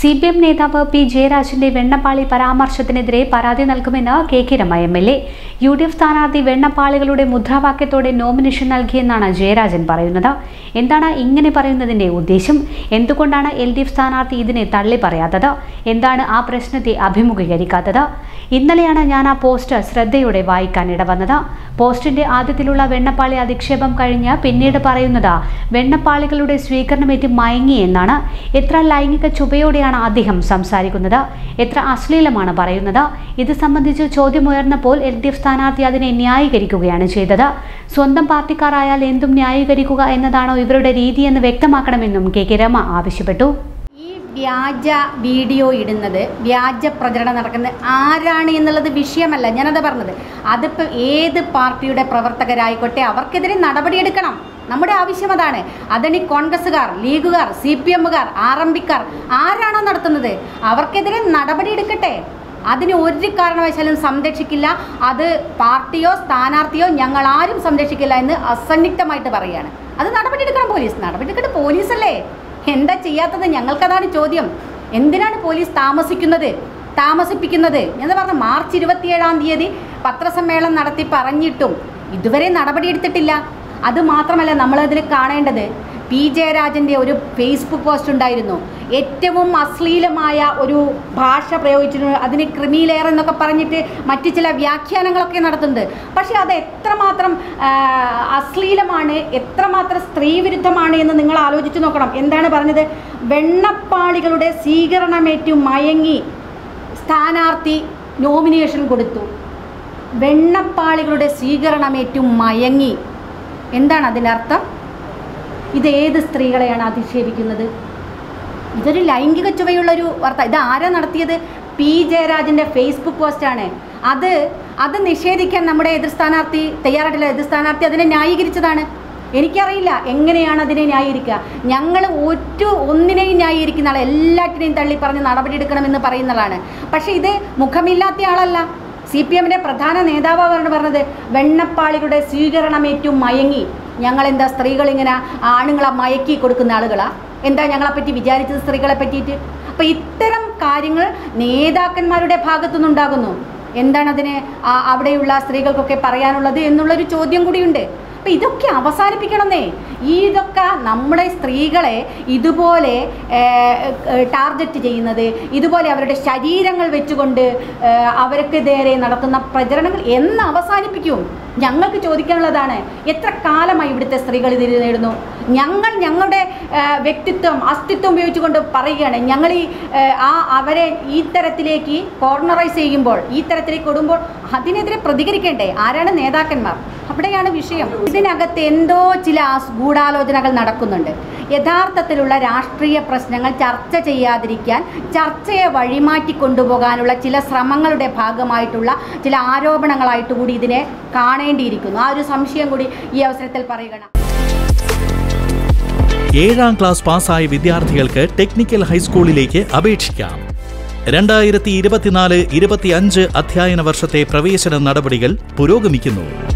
C P M നേതാവ് P ജയരാജന്റെ വെണ്ണപ്പാളി പരാമർശത്തിനെതിരെ പരാതി നൽകുമെന്ന് K K Rema M L A U D F സ്ഥാനാർത്ഥി വെണ്ണപ്പാളികളുടെ മുദ്രാവാക്യത്തോടെ നോമിനേഷൻ നൽകിയെന്നാണ് ജയരാജൻ പറയുന്നത് എന്താണ് ഇങ്ങനെ പറയുന്നതിന്റെ ഉദ്ദേശം എന്തുകൊണ്ടാണ് എൽ ഡി എഫ് സ്ഥാനാർത്ഥി ഇതിനെ തള്ളി പറയാത്തത് എന്താണ് ആ പ്രശ്നത്തെ അഭിമുഖീകരിക്കാത്തത് ഇന്നലെയാണ് ഞാൻ ആ പോസ്റ്റ് ശ്രദ്ധയോടെ വായിക്കാൻ ഇടവന്നത് പോസ്റ്റിന്റെ ആദ്യത്തിലുള്ള വെണ്ണപ്പാളി അധിക്ഷേപം കഴിഞ്ഞ് പിന്നീട് പറയുന്നത് വെണ്ണപ്പാളികളുടെ സ്വീകരണമേറ്റ് മയങ്ങി എന്നാണ് എത്ര ലൈംഗിക ചുവയോടെയാണ് അദ്ദേഹം സംസാരിക്കുന്നത് എത്ര അശ്ലീലമാണ് പറയുന്നത് ഇത് സംബന്ധിച്ച് ചോദ്യമുയർന്നപ്പോൾ എൽ ഡി എഫ് സ്ഥാനാർത്ഥി അതിനെ ന്യായീകരിക്കുകയാണ് ചെയ്തത് സ്വന്തം പാർട്ടിക്കാരായാൽ എന്തും ന്യായീകരിക്കുക എന്നതാണോ ഇവരുടെ രീതിയെന്ന് വ്യക്തമാക്കണമെന്നും കെ കെ രമ ആവശ്യപ്പെട്ടു ഈ വ്യാജ വീഡിയോ ഇടുന്നത് വ്യാജ പ്രചരണം നടക്കുന്നത് ആരാണ് എന്നുള്ളത് വിഷയമല്ല ഞാനത് പറഞ്ഞത് അതിപ്പോൾ ഏത് പാർട്ടിയുടെ പ്രവർത്തകരായിക്കോട്ടെ അവർക്കെതിരെ നടപടിയെടുക്കണം നമ്മുടെ ആവശ്യം അതാണ് അതിനി കോൺഗ്രസ്സുകാർ ലീഗുകാർ സി പി എമ്മുകാർ ആർ എം പിക്കാർ ആരാണോ നടത്തുന്നത് അവർക്കെതിരെ നടപടിയെടുക്കട്ടെ അതിന് ഒരു കാരണവശാലും സംരക്ഷിക്കില്ല അത് പാർട്ടിയോ സ്ഥാനാർത്ഥിയോ ഞങ്ങൾ ആരും സംരക്ഷിക്കില്ല എന്ന് അസന്നിഗ്ധമായിട്ട് പറയുകയാണ് അത് നടപടിയെടുക്കണം പോലീസ് നടപടിയെടുക്കട്ടെ പോലീസല്ലേ എന്താ ചെയ്യാത്തത് ഞങ്ങൾക്കതാണ് ചോദ്യം എന്തിനാണ് പോലീസ് താമസിക്കുന്നത് താമസിപ്പിക്കുന്നത് എന്ന് പറഞ്ഞു മാർച്ച് ഇരുപത്തിയേഴാം തീയതി പത്രസമ്മേളനം നടത്തി പറഞ്ഞിട്ടും ഇതുവരെ നടപടിയെടുത്തിട്ടില്ല അത് മാത്രമല്ല നമ്മളതിൽ കാണേണ്ടത് പി ജയരാജൻ്റെ ഒരു ഫേസ്ബുക്ക് പോസ്റ്റ് ഉണ്ടായിരുന്നു ഏറ്റവും അശ്ലീലമായ ഒരു ഭാഷ പ്രയോഗിച്ചിട്ടുണ്ട് അതിന് ക്രിമിലെയർ എന്നൊക്കെ പറഞ്ഞിട്ട് മറ്റു ചില വ്യാഖ്യാനങ്ങളൊക്കെ നടത്തുന്നുണ്ട് പക്ഷേ അത് എത്രമാത്രം ആ, അശ്ലീലമാണ് എത്രമാത്രം സ്ത്രീവിരുദ്ധമാണ് എന്ന് നിങ്ങൾ ആലോചിച്ച് നോക്കണം എന്താണ് പറഞ്ഞത് വെണ്ണപ്പാളികളുടെ സ്വീകരണമേറ്റു മയങ്ങി സ്ഥാനാർത്ഥി നോമിനേഷൻ കൊടുത്തു വെണ്ണപ്പാളികളുടെ സ്വീകരണമേറ്റു മയങ്ങി എന്താണ് അതിൻ്റെ അർത്ഥം ഇത് ഏത് സ്ത്രീകളെയാണ് അധിക്ഷേപിക്കുന്നത് ഇതൊരു ലൈംഗിക ചുവയുള്ളൊരു വാർത്ത ഇത് ആരാ നടത്തിയത് പി ജയരാജൻ്റെ ഫേസ്ബുക്ക് പോസ്റ്റാണ് അത് അത് നിഷേധിക്കാൻ നമ്മുടെ എതിർ സ്ഥാനാർത്ഥി തയ്യാറായിട്ടില്ല എതിർ സ്ഥാനാർത്ഥി അതിനെ ന്യായീകരിച്ചതാണ് എനിക്കറിയില്ല എങ്ങനെയാണ് അതിനെ ന്യായീകരിക്കുക ഞങ്ങൾ ഒറ്റ ഒന്നിനെയും ന്യായീകരിക്കുന്ന ആൾ എല്ലാറ്റിനെയും തള്ളി പറഞ്ഞ് നടപടിയെടുക്കണമെന്ന് പറയുന്നതാണ് പക്ഷേ ഇത് മുഖമില്ലാത്ത ആളല്ല സി പി എമ്മിൻ്റെ പ്രധാന നേതാവാണ് പറഞ്ഞത് വെണ്ണപ്പാളികളുടെ സ്വീകരണമേറ്റു മയങ്ങി ഞങ്ങളെന്താ സ്ത്രീകൾ ഇങ്ങനെ ആണുങ്ങളെ മയക്കി കൊടുക്കുന്ന ആളുകളാ എന്താ ഞങ്ങളെപ്പറ്റി വിചാരിച്ചത് സ്ത്രീകളെ പറ്റിയിട്ട് അപ്പം ഇത്തരം കാര്യങ്ങൾ നേതാക്കന്മാരുടെ ഭാഗത്തുനിന്നുണ്ടാകുന്നു എന്താണ് അതിന് ആ- അവിടെയുള്ള സ്ത്രീകൾക്കൊക്കെ പറയാനുള്ളത് എന്നുള്ളൊരു ചോദ്യം കൂടിയുണ്ട് അപ്പം ഇതൊക്കെ അവസാനിപ്പിക്കണമെന്നേ ഈ ഇതൊക്കെ നമ്മുടെ സ്ത്രീകളെ ഇതുപോലെ ടാർഗറ്റ് ചെയ്യുന്നത് ഇതുപോലെ അവരുടെ ശരീരങ്ങൾ വെച്ചുകൊണ്ട് ഏഹ്, അവർക്ക് നേരെ നടത്തുന്ന പ്രചരണങ്ങൾ എന്ന് അവസാനിപ്പിക്കും ഞങ്ങൾക്ക് ചോദിക്കാനുള്ളതാണ് എത്ര കാലമായി ഇവിടുത്തെ സ്ത്രീകൾ ഇതിൽ നേടുന്നു ഞങ്ങൾ ഞങ്ങളുടെ ഏഹ്, വ്യക്തിത്വം അസ്തിത്വം ഉപയോഗിച്ചുകൊണ്ട് പറയുകയാണ് ഞങ്ങൾ ഈ ഏഹ്, ആ അവരെ ഈ തരത്തിലേക്ക് കോർണറൈസ് ചെയ്യുമ്പോൾ ഈ തരത്തിലേക്ക് കൊടുമ്പോൾ അതിനെതിരെ പ്രതികരിക്കേണ്ടേ ആരാണ് നേതാക്കന്മാർ അവിടെയാണ് വിഷയം ഇതിനകത്ത് എന്തോ ചില ആസ്- ഗൂഢാലോചനകൾ നടക്കുന്നുണ്ട് യഥാർത്ഥത്തിലുള്ള രാഷ്ട്രീയ പ്രശ്നങ്ങൾ ചർച്ച ചെയ്യാതിരിക്കാൻ ചർച്ചയെ വഴിമാറ്റി കൊണ്ടുപോകാനുള്ള ചില ശ്രമങ്ങളുടെ ഭാഗമായിട്ടുള്ള ചില ആരോപണങ്ങളായിട്ട് കൂടി ഇതിനെ കാണേണ്ടിയിരിക്കുന്നു ആ ഒരു സംശയം കൂടി ഈ അവസരത്തിൽ പറയുകയാണ് ഏഴാം ക്ലാസ് പാസ്സായ വിദ്യാർത്ഥികൾക്ക് ടെക്നിക്കൽ ഹൈസ്കൂളിലേക്ക് അപേക്ഷിക്കാം രണ്ടായിരത്തി ഇരുപത്തിനാല് ഇരുപത്തിയഞ്ച് അധ്യയന വർഷത്തെ പ്രവേശന നടപടികൾ പുരോഗമിക്കുന്നു